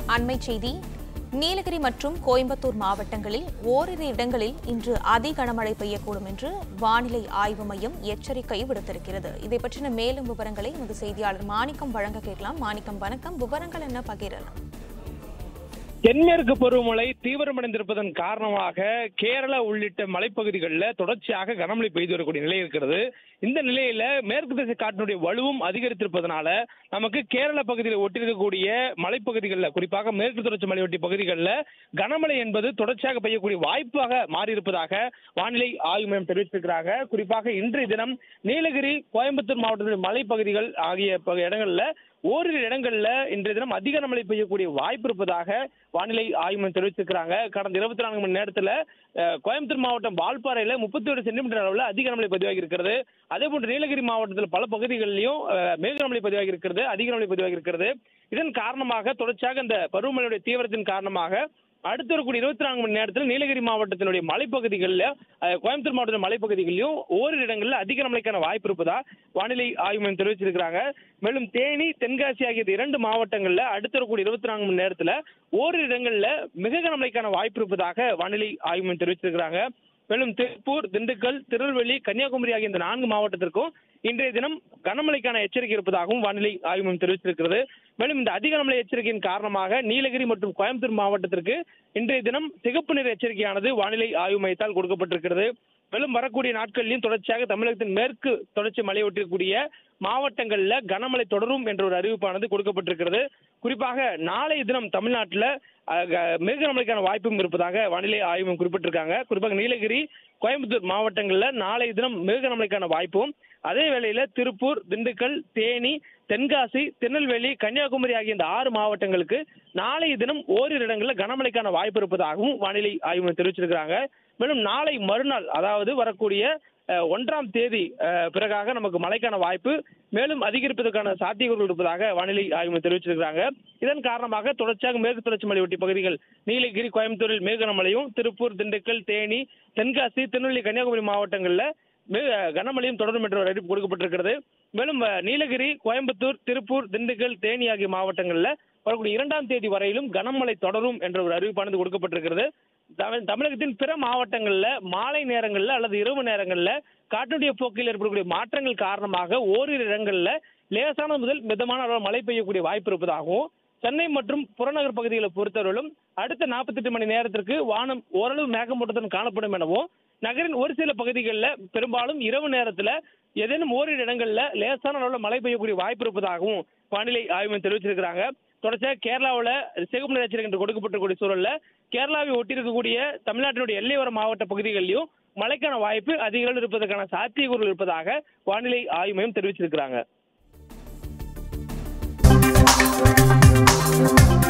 அண்மை செய்தி நீலகிரி மற்றும் கோயம்புத்தூர் மாவட்டங்களில் ஓரிரு இடங்களில் இன்று அதி கனமழை பெய்யக்கூடும் என்று வானிலை ஆய்வு மையம் எச்சரிக்கை விடுத்திருக்கிறது இதை பற்றின மேலும் விவரங்களை எமது செய்தியாளர் மாணிக்கம் வழங்க கேட்கலாம் மாணிக்கம் வணக்கம் விவரங்கள் என்ன பகிரலாம் தென்மேற்கு பருவமழை தீவிரமடைந்திருப்பதன் காரணமாக கேரளா உள்ளிட்ட மலைப்பகுதிகளில் தொடர்ச்சியாக கனமழை பெய்து வரக்கூடிய நிலை இருக்கிறது இந்த நிலையில மேற்கு திசை காற்றினுடைய வலுவும் அதிகரித்திருப்பதனால நமக்கு கேரள பகுதியில் ஒட்டியிருக்கக்கூடிய மலைப்பகுதிகளில் குறிப்பாக மேற்கு தொடர்ச்சி மலையொட்டி பகுதிகளில் கனமழை என்பது தொடர்ச்சியாக பெய்யக்கூடிய வாய்ப்பாக மாறியிருப்பதாக வானிலை ஆய்வு மையம் தெரிவித்திருக்கிறாங்க குறிப்பாக இன்றைய தினம் நீலகிரி கோயம்புத்தூர் மாவட்டத்தின் மலைப்பகுதிகள் ஆகிய ப- இடங்கள்ல ஓரிரு இடங்கள்ல இன்றைய தினம் அதிக மழை பெய்யக்கூடிய வாய்ப்பு இருப்பதாக வானிலை ஆய்வு மையம் தெரிவித்திருக்கிறாங்க கடந்த இருபத்தி நான்கு மணி நேரத்துல அஹ், கோயம்புத்தூர் மாவட்டம் வால்பாறையில முப்பத்தி ஒரு சென்டிமீட்டர் அளவுல அதிக மழை பதிவாகி இருக்கிறது அதே போன்று நீலகிரி மாவட்டத்தில் பல பகுதிகளிலும் அஹ், மிக மழை பதிவாகி இருக்கிறது அதிக மழை பதிவாகி இருக்கிறது இதன் காரணமாக தொடர்ச்சியாக இந்த பருவமழையுடைய தீவிரத்தின் காரணமாக அடுத்து வரக்கூடிய இருபத்தி நான்கு மணி நேரத்தில் நீலகிரி மாவட்டத்தினுடைய மலைப்பகுதிகளில் அஹ், கோயம்புத்தூர் மாவட்ட மலைப்பகுதிகளிலும் ஓரிரு இடங்களில் அதிக மழைக்கான வாய்ப்பு இருப்பதா வானிலை ஆய்வு மையம் தெரிவிச்சிருக்கிறாங்க மேலும் தேனி தென்காசி ஆகிய இந்த இரண்டு மாவட்டங்களில் அடுத்து வரக்கூடிய இருபத்தி நான்கு மணி நேரத்தில் ஓரிரு இடங்களில் மிக கனமழைக்கான வாய்ப்பு இருப்பதாக வானிலை ஆய்வு மையம் தெரிவிச்சிருக்கிறாங்க மேலும் திருப்பூர் திண்டுக்கல் திருநெல்வேலி கன்னியாகுமரி ஆகிய இந்த நான்கு மாவட்டத்திற்கும் இன்றைய தினம் கனமழைக்கான எச்சரிக்கை இருப்பதாகவும் வானிலை ஆய்வு மையம் தெரிவித்திருக்கிறது மேலும் இந்த அதிக கனமழை எச்சரிக்கையின் காரணமாக நீலகிரி மற்றும் கோயம்புத்தூர் மாவட்டத்திற்கு இன்றைய தினம் சிகப்பு நிற எச்சரிக்கையானது வானிலை ஆய்வு மையத்தால் கொடுக்கப்பட்டிருக்கிறது மேலும் வரக்கூடிய நாட்களிலும் தொடர்ச்சியாக தமிழகத்தின் மேற்கு தொடர்ச்சி மலை ஒட்டிருக்கக்கூடிய மாவட்டங்களில் கனமழை தொடரும் என்ற ஒரு அறிவிப்பானது கொடுக்கப்பட்டிருக்கிறது குறிப்பாக நாளைய தினம் தமிழ்நாட்டில் அஹ், க- மிக கனமழைக்கான வாய்ப்பும் இருப்பதாக வானிலை ஆய்வு மையம் குறிப்பிட்டிருக்காங்க குறிப்பாக நீலகிரி கோயம்புத்தூர் மாவட்டங்களில் நாளைய தினம் மிக கனமழைக்கான வாய்ப்பும் அதே வேளையில திருப்பூர் திண்டுக்கல் தேனி தென்காசி திருநெல்வேலி கன்னியாகுமரி ஆகிய இந்த ஆறு மாவட்டங்களுக்கு நாளைய தினம் ஓரிரு இடங்களில் கனமழைக்கான வாய்ப்பு இருப்பதாகவும் வானிலை ஆய்வு மையம் தெரிவிச்சிருக்கிறாங்க மேலும் நாளை மறுநாள் அதாவது வரக்கூடிய அஹ், ஒன்றாம் தேதி அஹ், பிறகாக நமக்கு மழைக்கான வாய்ப்பு மேலும் அதிகரிப்பதற்கான சாத்தியக்கூறுகள் இருப்பதாக வானிலை ஆய்வு மையம் தெரிவிச்சிருக்கிறாங்க இதன் காரணமாக தொடர்ச்சியாக மேற்கு தொடர்ச்சி மலையொட்டி பகுதிகள் நீலகிரி கோயம்புத்தூரில் மிக கனமழையும் திருப்பூர் திண்டுக்கல் தேனி தென்காசி திருநெல்வேலி கன்னியாகுமரி மாவட்டங்களில் மிக கனமழையும் தொடரும் என்ற ஒரு அறிவிப்பு கொடுக்கப்பட்டிருக்கிறது மேலும் அஹ், நீலகிரி கோயம்புத்தூர் திருப்பூர் திண்டுக்கல் தேனி ஆகிய மாவட்டங்களில் வரக்கூடிய இரண்டாம் தேதி வரையிலும் கனமழை தொடரும் என்ற ஒரு அறிவிப்பானது கொடுக்கப்பட்டிருக்கிறது தமிழ்- தமிழகத்தின் பிற மாவட்டங்களில் மாலை நேரங்களில் அல்லது இரவு நேரங்களில் காற்றுடைய போக்கில் ஏற்படக்கூடிய மாற்றங்கள் காரணமாக ஓரிரு இடங்களில் லேசான முதல் மிதமான அளவு மழை பெய்யக்கூடிய வாய்ப்பு இருப்பதாகவும் சென்னை மற்றும் புறநகர் பகுதிகளை பொறுத்தவரையிலும் அடுத்த 48 மணி நேரத்திற்கு வானம் ஓரளவு மேகமூட்டத்துடன் காணப்படும் எனவும் நகரின் ஒரு சில பகுதிகளில் பெரும்பாலும் இரவு நேரத்தில் ஏதேனும் ஓரிரு இடங்களில் லேசான அளவில் மழை பெய்யக்கூடிய வாய்ப்பு இருப்பதாகவும் வானிலை ஆய்வு மையம் தெரிவிச்சிருக்கிறாங்க தொடர்ச்சியாக கேரளாவில் சிகப்பு நிற எச்சரிக்கை என்று கொடுக்கப்பட்டிருக்கக்கூடிய சூழல்ல கேரளாவை ஒட்டியிருக்கக்கூடிய தமிழ்நாட்டினுடைய எல்லையோர மாவட்ட பகுதிகளிலும் மழைக்கான வாய்ப்பு அதிக அளவில் இருப்பதற்கான சாத்தியக்கூறுகள் இருப்பதாக வானிலை ஆய்வு மையம் தெரிவிச்சிருக்கிறாங்க